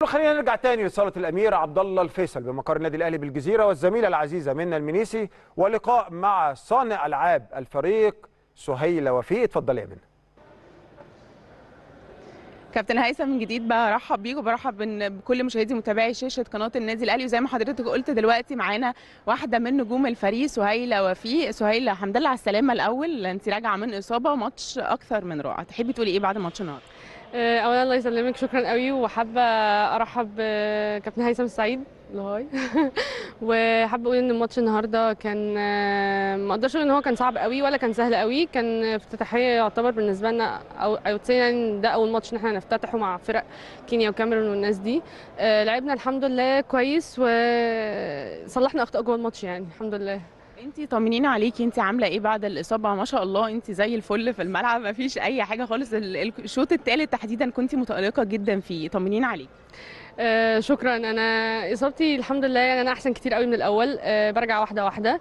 خلينا نرجع تاني لصاله الامير عبد الله الفيصل بمقر النادي الاهلي بالجزيره والزميله العزيزه منى المنيسي ولقاء مع صانع العاب الفريق سهيله وفيق اتفضل يا منى كابتن هيثم من جديد برحب بيك وبرحب بن- بكل مشاهدي متابعي شاشه قناه النادي الاهلي وزي ما حضرتك قلت دلوقتي معانا واحده من نجوم الفريق سهيله وفيق سهيله الحمد لله على السلامه الاول انت راجعه من اصابه ماتش اكثر من رائع تحبي تقولي ايه بعد ماتش النهارده آه، اولا الله يسلمك شكرا قوي وحابه ارحب بكابتن هيثم السعيد هاي وحابه اقول ان الماتش النهارده كان آه، ما اقدرش اقول ان هو كان صعب قوي ولا كان سهل قوي كان افتتاحيه يعتبر بالنسبه لنا او او يعني ده اول ماتش ان احنا نفتتحه مع فرق كينيا وكاميرون والناس دي آه، لعبنا الحمد لله كويس وصلحنا اخطاء جوه الماتش يعني الحمد لله انت طمنينا عليكي انت عامله ايه بعد الاصابه ما شاء الله انت زي الفل في الملعب ما فيش اي حاجه خالص ال- ال- الشوط الثالث تحديدا كنت متالقه جدا فيه طمنينا عليكي آه شكرا انا اصابتي الحمد لله يعني انا احسن كتير قوي من الاول آه برجع واحده واحده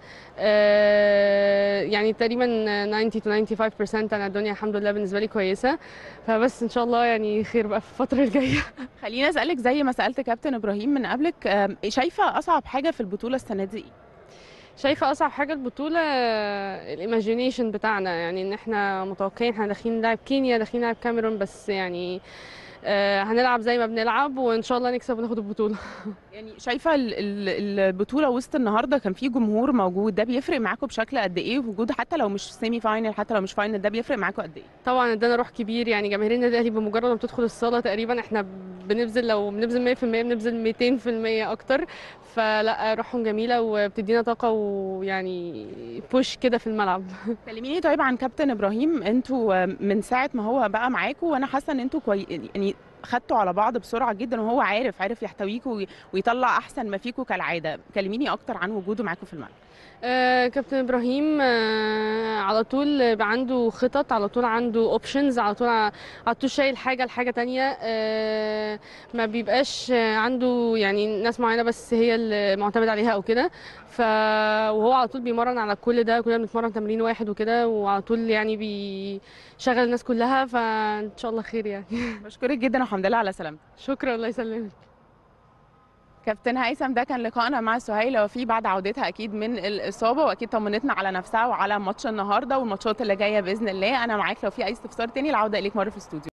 آه يعني تقريبا 90 to 95% انا الدنيا الحمد لله بالنسبه لي كويسه فبس ان شاء الله يعني خير بقى في الفتره الجايه خليني اسالك زي ما سالت كابتن ابراهيم من قبلك آم، شايفه اصعب حاجه في البطوله السنه دي ايه شايفه اصعب حاجه البطوله الايماجينيشن بتاعنا يعني ان احنا متوقعين احنا داخلين نلعب كينيا داخلين نلعب كاميرون بس يعني آه هنلعب زي ما بنلعب وان شاء الله نكسب وناخد البطوله يعني شايفه ال- ال- البطوله وسط النهارده كان في جمهور موجود ده بيفرق معاكم بشكل قد ايه وجود حتى لو مش سيمي فاينل حتى لو مش فاينل ده بيفرق معاكم قد ايه طبعا ادانا روح كبير يعني جماهير النادي الاهلي بمجرد ما بتدخل الصاله تقريبا احنا بنبذل لو بنبذل 100% بنبذل 200% اكتر فلا روحهم جميله وبتدينا طاقه ويعني بوش كده في الملعب كلميني طيب عن كابتن ابراهيم انتوا من ساعه ما هو بقى معاكم وانا حاسه ان انتوا كوي... يعني خدتوا على بعض بسرعه جدا وهو عارف عارف يحتويكوا وي- ويطلع احسن ما فيكم كالعاده كلميني اكتر عن وجوده معاكم في الملعب آه كابتن ابراهيم آه على طول بقى عنده خطط على طول عنده اوبشنز على طول ع- على طول شايل حاجه لحاجه تانية آه ما بيبقاش آه، عنده يعني ناس معينه بس هي اللي معتمد عليها او كده ف وهو على طول بيمرن على كل ده كلنا بنتمرن تمرين واحد وكده وعلى طول يعني بيشغل الناس كلها فان شاء الله خير يعني بشكرك جدا والحمد لله على سلامتك شكرا الله يسلمك كابتن هيثم ده كان لقائنا مع سهيله وفي بعد عودتها اكيد من الاصابه واكيد طمنتنا على نفسها وعلى ماتش النهارده والماتشات اللي جايه باذن الله انا معاك لو في اي استفسار تاني العوده اليك مره في الاستوديو